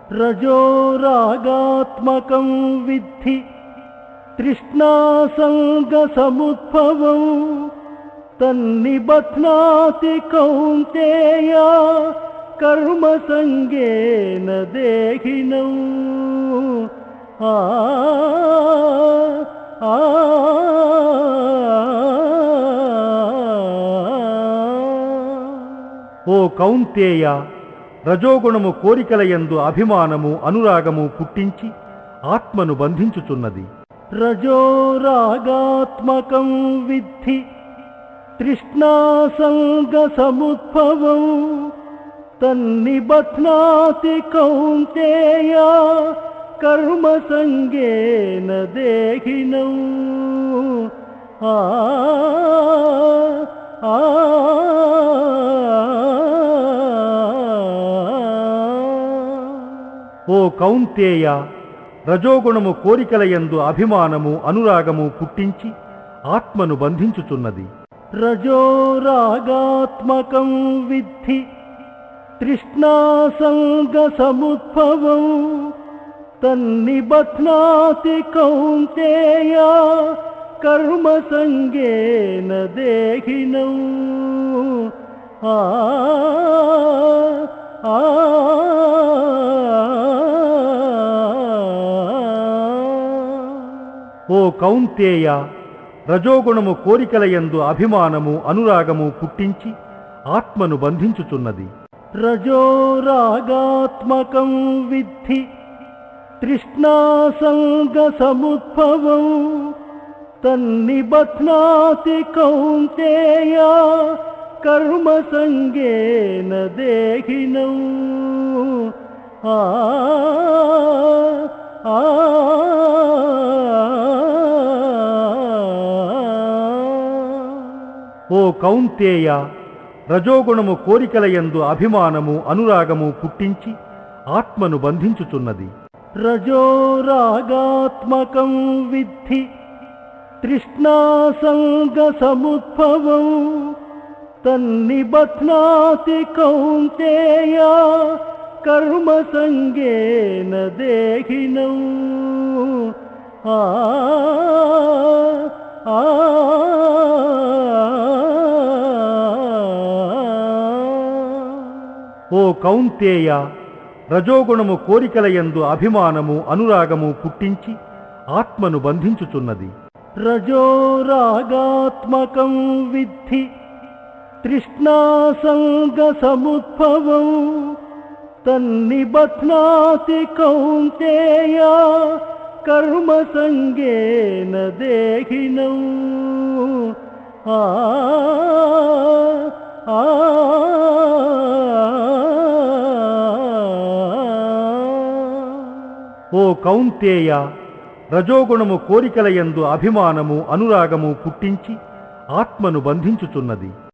రజోరాగాత్మకం విద్ధి తృష్ణాసంగసముద్భవం తన్నిబధ్నాతి కౌంతేయ కర్మసంగేన దేహినం ఆ ఆ ఓ కౌంతేయ రజోగుణము కోరికల యందు అభిమానము అనురాగము పుట్టించి ఆత్మను బంధించుచున్నది రజోరాగాత్మకం విద్ధి తృష్ణాసంగసముద్భవం తన్నిబధ్నాతి కౌంతేయ కర్మసంగేన దేహినం ఆ ఆ ఓ కౌంతేయ రజోగుణము కోరికల యందు అభిమానము అనురాగము పుట్టించి ఆత్మను బంధించుచున్నది రజోరాగాత్మకం విద్ధి తృష్ణాసంగసముద్భవం తన్నిబధ్నాతి కౌంతేయ కర్మసంగేన దేహినం ఆ ఆ ఓ కౌంతేయ రజోగుణము కోరికల యందు అభిమానము అనురాగము పుట్టించి ఆత్మను బంధించుచున్నది రజోరాగాత్మకం విద్ధి తృష్ణాసంగసముద్భవం తన్నిబధ్నాతి కౌంతేయ కర్మసంగేన దేహినం ఆ ఆ ఓ కౌంతేయ రజోగుణము కోరికల యందు అభిమానము అనురాగము పుట్టించి ఆత్మను బంధించుచున్నది రజోరాగాత్మకం విద్ధి తృష్ణాసంగసముద్భవం తన్నిబధ్నాతి కౌంతేయ కర్మసంగేన దేహినం ఆ ఆ ఓ కౌంతేయ రజోగుణము కోరికల యందు అభిమానము అనురాగము పుట్టించి ఆత్మను బంధించుచున్నది రజోరాగాత్మకం విద్ధి తృష్ణాసంగసముద్భవం తన్నిబధ్నాతి కౌంతేయ కర్మసంగేన దేహినం ఆ ఆ ఓ కౌంతేయ రజోగుణము కోరికల యందు అభిమానము అనురాగము పుట్టించి ఆత్మను బంధించుచున్నది